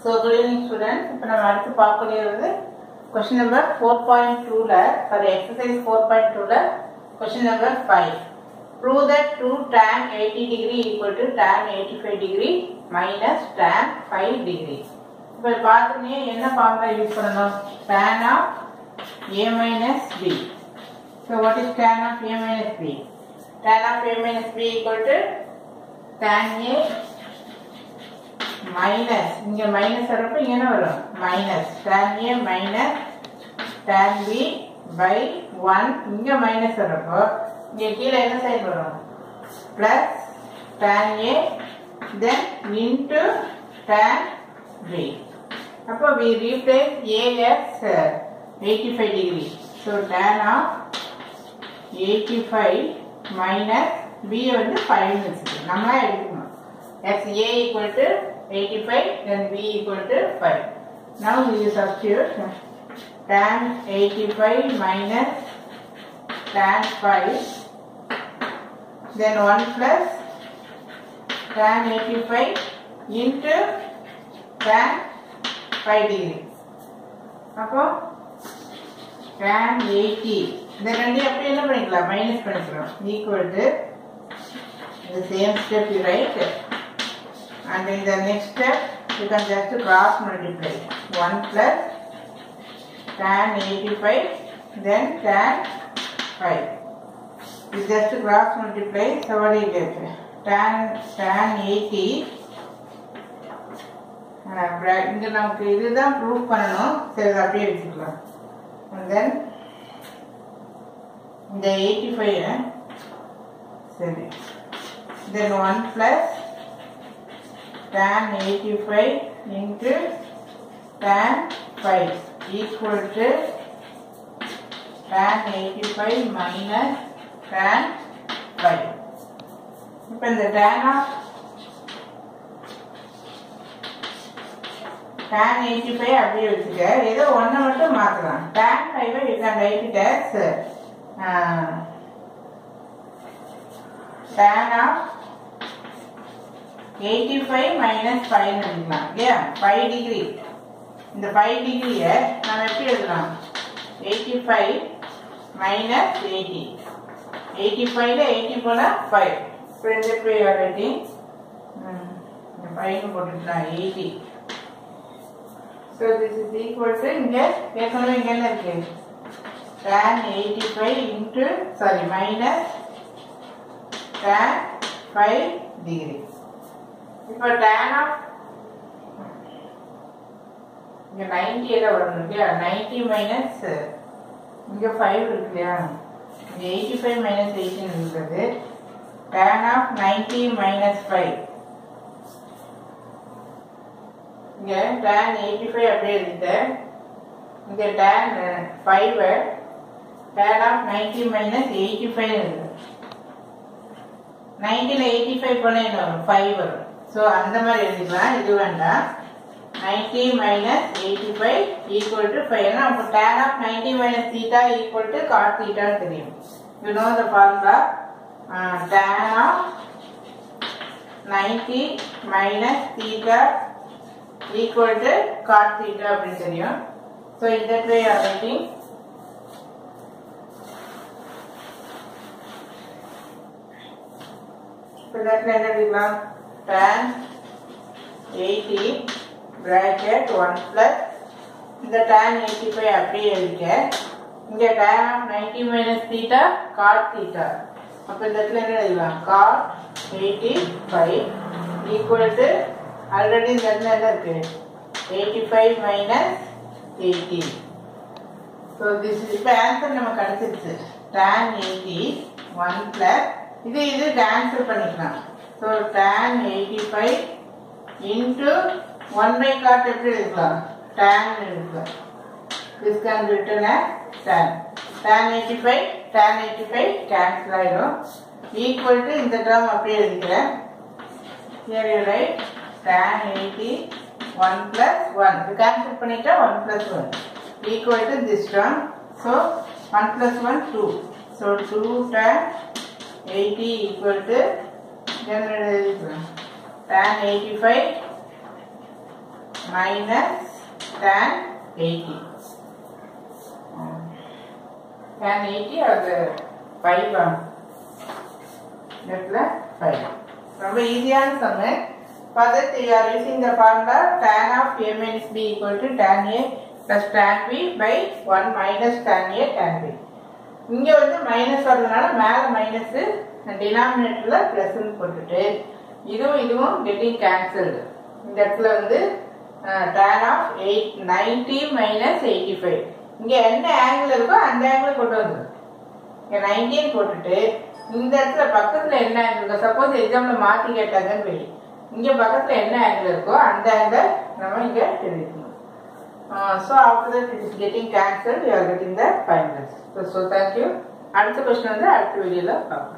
So good evening students இப்போ நம்ம அடுத்து பார்க்கக்கூடியது கொஸ்டின் நம்பர் ஃபோர் பாயிண்ட் டூவில் சாரி எக்ஸசைஸ் ஃபோர் பாயிண்ட் டூவில் question number five prove that two tan eighty degree equal to tan eighty five degree minus tan five degree இப்போ பார்த்தோன்னே என்ன formula use பண்ணணும் tan of a minus b so what is tan of a minus b tan of a minus b equal to tan a minus இங்க minus வரப்ப இங்க என்ன வரும் minus tan a minus tan b by one இங்க minus வரப்போ இங்க கீழே என்ன சைடு வரும் plus tan a then into tan b அப்போ we replace a as uh, 85 degree so tan of 85 minus b வந்து 5 வச்சுக்கணும் நம்மளா எடுக்கணும் x a equal to 85 then b equal to 5 now we substitute tan 85 minus tan 5 then 1 plus tan 85 into tan 5 degree அப்போ tan 80 இந்த ரெண்டையும் அப்படியே என்ன பண்ணிக்கலாம் மைனஸ் பண்ணிக்கிறோம் equal to the same step you write and in the next step you can just cross multiply 1 plus tan 85 then tan 5 you just cross multiply so what do you get tan tan 80 ah bra- இங்க நமக்கு இதுதான் prove பண்ணணும் சரி அதை அப்படியே வச்சுக்கலாம் and then இந்த 85 சரி then 1 plus tan 85 into tan 5 equal to tan 85 minus tan 5 இப்போ இந்த tan of tan 85 அப்படியே வச்சுக்க ஏதோ ஒன்றை மட்டும் மாற்றலாம் tan 5 you can write it as uh, tan of 85 minus 5 எழுதிக்கலாம் இல்லையா 5 டிகிரி இந்த 5 டிகிரியை நம்ம எப்படி எழுதலாம் 85 minus 80 85 ல 80 போல 5 இப்போ இந்த போய் ரைட்டிங் இந்த 5 போட்டுக்கலாம் 80 so this is equal to இங்கே ஏற்கனவே இங்கே என்ன இருக்கு tan 85 into sorry minus tan 5 degree இப்போ tan ஆஃப் இங்க 90 எல்லாம் வரணும் இல்லையா 90 மைனஸ் இங்க 5 இருக்கு இல்லையா இங்க 85 மைனஸ் 18 இருக்கிறது tan ஆஃப் 90 மைனஸ் 5 இங்க tan 85 அப்படியே எழுதிட்டேன் இங்க tan 5 tan ஆஃப் 90 மைனஸ் 85 இருக்கு 90ல 85 போனா என்ன வரும் 5 வரும் ஸோ அந்த மாதிரி எழுதிக்கலாம் இது வேண்டாம் 90 minus 85 equal to 5 ஏன்னா அப்போ tan of 90 minus theta equal to cot theta ன்னு தெரியும் you know the formula uh, tan of 90 minus theta equal to cot theta அப்படின்னு தெரியும் so in that way you are writing so that என்ன எழுதிக்கலாம் tan 80 bracket 1 plus இந்த tan 85 அப்படியே எழுதிக்க இங்க tan of 90 minus theta cot theta அப்ப இந்த இடத்துல என்ன எழுதலாம் cot 85 equal to ஆல்ரெடி இந்த இடத்துல என்ன இருக்கு 85 minus 80 ஸோ திஸ் இப்போ ஆன்சர் நமக்கு கிடைச்சிருச்சு tan 80 1 plus இது இது கேன்சல் பண்ணிக்கலாம் so tan 85 into 1 by cot எப்படி எழுதலாம் tan எழுதலாம் this can be written as tan tan 85 tan 85 cancel ஆயிடும் equal to இந்த term அப்படியே எழுதிக்கிறேன் here you write tan 80 1 plus 1 இது cancel பண்ணிட்டா 1 plus 1 equal to this term so 1 plus 1 2 so 2 tan 80 equal to then எழுதிக்கலாம் tan 85 minus tan eighty tan eighty அது five நெட்டில் five ரொம்ப ஈஸியான சம்மு For that, you are using the formula tan of a minus b equal to tan a plus tan b by 1 minus tan a tan b. இங்க வந்து minus வர்றதுனால மேல minus டினாமினேட்டர்ல பிளஸ்ன்னு போட்டுட்டு இதுவும் இதுவும் கெட்டிங் கேன்சல்டு இந்த இடத்துல வந்து tan of eight ninety minus eighty five இங்க என்ன ஆங்கிள் இருக்கோ அந்த ஆங்கிள் கொண்டு வந்து இங்க நைன்டீன் போட்டுட்டு இந்த இடத்துல பக்கத்துல என்ன ஆங்கிள் இருக்கோ சப்போஸ் எக்ஸாம்ல மாத்தி கேட்டாங்கன்னு வை இங்க பக்கத்துல என்ன ஆங்கிள் இருக்கோ அந்த ஆங்கிள் நம்ம இங்க எழுதிக்கணும் so after that it is getting cancel you are getting the finals so thank you அடுத்த கொஸ்டின் வந்து அடுத்த வீடியோவில் பார்க்கலாம்